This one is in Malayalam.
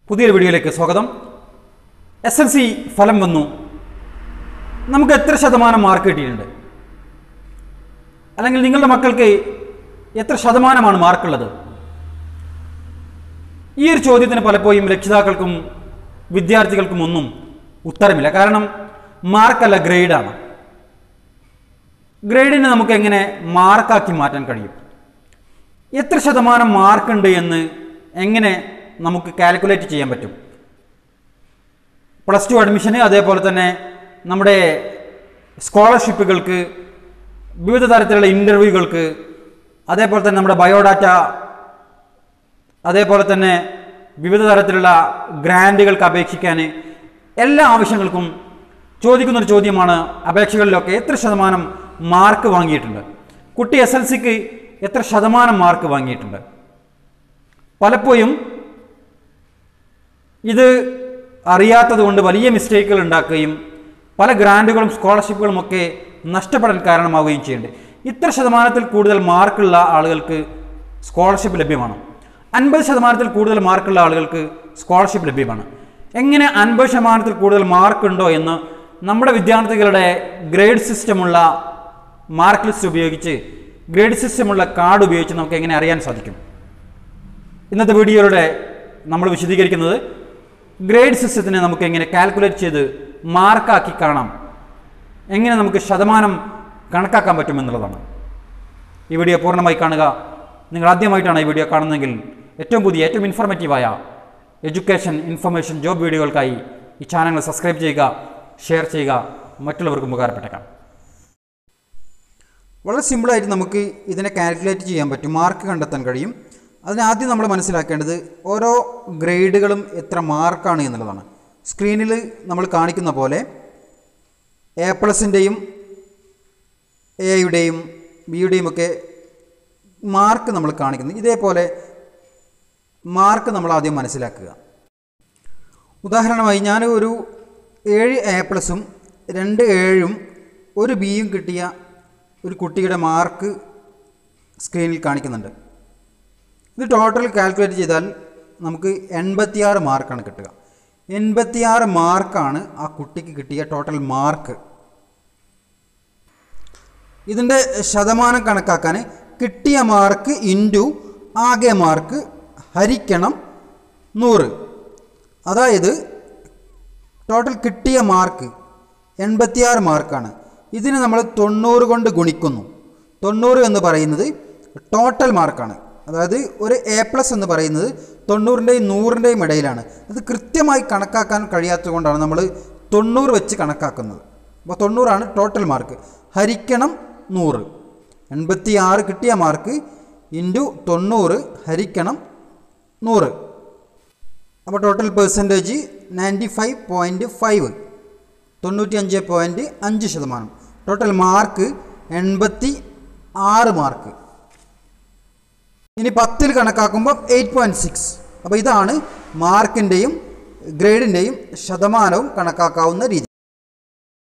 പുതിയൊരു വീഡിയോയിലേക്ക് സ്വാഗതം എസ് എൽ സി ഫലം വന്നു നമുക്ക് എത്ര ശതമാനം മാർക്ക് കിട്ടിയിട്ടുണ്ട് അല്ലെങ്കിൽ നിങ്ങളുടെ മക്കൾക്ക് എത്ര ശതമാനമാണ് മാർക്കുള്ളത് ഈ ഒരു ചോദ്യത്തിന് പലപ്പോഴും രക്ഷിതാക്കൾക്കും വിദ്യാർത്ഥികൾക്കും ഒന്നും ഉത്തരമില്ല കാരണം മാർക്കല്ല ഗ്രേഡാണ് ഗ്രേഡിനെ നമുക്ക് എങ്ങനെ മാർക്കാക്കി മാറ്റാൻ കഴിയും എത്ര ശതമാനം മാർക്കുണ്ട് എന്ന് എങ്ങനെ നമുക്ക് കാൽക്കുലേറ്റ് ചെയ്യാൻ പറ്റും പ്ലസ് ടു അഡ്മിഷന് അതേപോലെ തന്നെ നമ്മുടെ സ്കോളർഷിപ്പുകൾക്ക് വിവിധ തരത്തിലുള്ള ഇൻ്റർവ്യൂകൾക്ക് അതേപോലെ തന്നെ നമ്മുടെ ബയോഡാറ്റ അതേപോലെ തന്നെ വിവിധ തരത്തിലുള്ള ഗ്രാൻറ്റുകൾക്ക് അപേക്ഷിക്കാൻ എല്ലാ ആവശ്യങ്ങൾക്കും ചോദിക്കുന്നൊരു ചോദ്യമാണ് അപേക്ഷകളിലൊക്കെ എത്ര ശതമാനം മാർക്ക് വാങ്ങിയിട്ടുണ്ട് കുട്ടി എസ് എൽ സിക്ക് എത്ര ശതമാനം മാർക്ക് വാങ്ങിയിട്ടുണ്ട് പലപ്പോഴും ഇത് അറിയാത്തത് കൊണ്ട് വലിയ മിസ്റ്റേക്കുകൾ ഉണ്ടാക്കുകയും പല ഗ്രാൻറ്റുകളും സ്കോളർഷിപ്പുകളും ഒക്കെ നഷ്ടപ്പെടാൻ കാരണമാവുകയും ചെയ്യുന്നുണ്ട് ഇത്ര ശതമാനത്തിൽ കൂടുതൽ മാർക്കുള്ള ആളുകൾക്ക് സ്കോളർഷിപ്പ് ലഭ്യമാണ് അൻപത് ശതമാനത്തിൽ കൂടുതൽ മാർക്കുള്ള ആളുകൾക്ക് സ്കോളർഷിപ്പ് ലഭ്യമാണ് എങ്ങനെ അൻപത് ശതമാനത്തിൽ കൂടുതൽ മാർക്കുണ്ടോ എന്ന് നമ്മുടെ വിദ്യാർത്ഥികളുടെ ഗ്രേഡ് സിസ്റ്റമുള്ള മാർക്ക് ലിസ്റ്റ് ഉപയോഗിച്ച് ഗ്രേഡ് സിസ്റ്റമുള്ള കാർഡ് ഉപയോഗിച്ച് നമുക്ക് എങ്ങനെ അറിയാൻ സാധിക്കും ഇന്നത്തെ വീഡിയോയിലൂടെ നമ്മൾ വിശദീകരിക്കുന്നത് ഗ്രേഡ് സിസ്റ്റത്തിനെ നമുക്ക് എങ്ങനെ കാൽക്കുലേറ്റ് ചെയ്ത് മാർക്കാക്കി കാണാം എങ്ങനെ നമുക്ക് ശതമാനം കണക്കാക്കാൻ പറ്റുമെന്നുള്ളതാണ് ഈ വീഡിയോ പൂർണ്ണമായി കാണുക നിങ്ങൾ ആദ്യമായിട്ടാണ് ഈ വീഡിയോ കാണുന്നതെങ്കിൽ ഏറ്റവും പുതിയ ഏറ്റവും ഇൻഫോർമേറ്റീവായ എഡ്യൂക്കേഷൻ ഇൻഫർമേഷൻ ജോബ് വീഡിയോകൾക്കായി ഈ ചാനൽ സബ്സ്ക്രൈബ് ചെയ്യുക ഷെയർ ചെയ്യുക മറ്റുള്ളവർക്കും ഉപകാരപ്പെട്ടേക്കാം വളരെ സിമ്പിളായിട്ട് നമുക്ക് ഇതിനെ കാൽക്കുലേറ്റ് ചെയ്യാൻ പറ്റും മാർക്ക് കണ്ടെത്താൻ കഴിയും അതിനാദ്യം നമ്മൾ മനസ്സിലാക്കേണ്ടത് ഓരോ ഗ്രേഡുകളും എത്ര മാർക്കാണ് എന്നുള്ളതാണ് സ്ക്രീനിൽ നമ്മൾ കാണിക്കുന്ന പോലെ എ പ്ലസിൻ്റെയും എയുടെയും ബിയുടെയും ഒക്കെ മാർക്ക് നമ്മൾ കാണിക്കുന്നു ഇതേപോലെ മാർക്ക് നമ്മൾ ആദ്യം മനസ്സിലാക്കുക ഉദാഹരണമായി ഞാൻ ഒരു ഏഴ് എ പ്ലസും രണ്ട് ഏഴും ഒരു ബിയും കിട്ടിയ ഒരു കുട്ടിയുടെ മാർക്ക് സ്ക്രീനിൽ കാണിക്കുന്നുണ്ട് ഇത് ടോട്ടൽ കാൽക്കുലേറ്റ് ചെയ്താൽ നമുക്ക് എൺപത്തിയാറ് മാർക്കാണ് കിട്ടുക എൺപത്തിയാറ് മാർക്കാണ് ആ കുട്ടിക്ക് കിട്ടിയ ടോട്ടൽ മാർക്ക് ഇതിൻ്റെ ശതമാനം കണക്കാക്കാൻ കിട്ടിയ മാർക്ക് ഇൻറ്റു ആകെ മാർക്ക് ഹരിക്കണം നൂറ് അതായത് ടോട്ടൽ കിട്ടിയ മാർക്ക് എൺപത്തിയാറ് മാർക്കാണ് ഇതിനെ നമ്മൾ തൊണ്ണൂറ് കൊണ്ട് ഗുണിക്കുന്നു തൊണ്ണൂറ് എന്ന് പറയുന്നത് ടോട്ടൽ മാർക്കാണ് അതായത് ഒരു എ പ്ലസ് എന്ന് പറയുന്നത് തൊണ്ണൂറിൻ്റെയും നൂറിൻ്റെയും ഇടയിലാണ് അത് കൃത്യമായി കണക്കാക്കാൻ കഴിയാത്തത് കൊണ്ടാണ് നമ്മൾ തൊണ്ണൂറ് വെച്ച് കണക്കാക്കുന്നത് അപ്പോൾ തൊണ്ണൂറാണ് ടോട്ടൽ മാർക്ക് ഹരിക്കണം നൂറ് എൺപത്തി ആറ് കിട്ടിയ മാർക്ക് ഇൻറ്റു തൊണ്ണൂറ് ഹരിക്കണം നൂറ് അപ്പോൾ total percentage ninety five point five തൊണ്ണൂറ്റി അഞ്ച് പോയിൻറ്റ് അഞ്ച് ശതമാനം ടോട്ടൽ മാർക്ക് എൺപത്തി ആറ് മാർക്ക് ഇനി പത്തിൽ കണക്കാക്കുമ്പോൾ എയ്റ്റ് പോയിൻറ്റ് സിക്സ് അപ്പോൾ ഇതാണ് മാർക്കിൻ്റെയും ഗ്രേഡിൻ്റെയും ശതമാനവും കണക്കാക്കാവുന്ന രീതി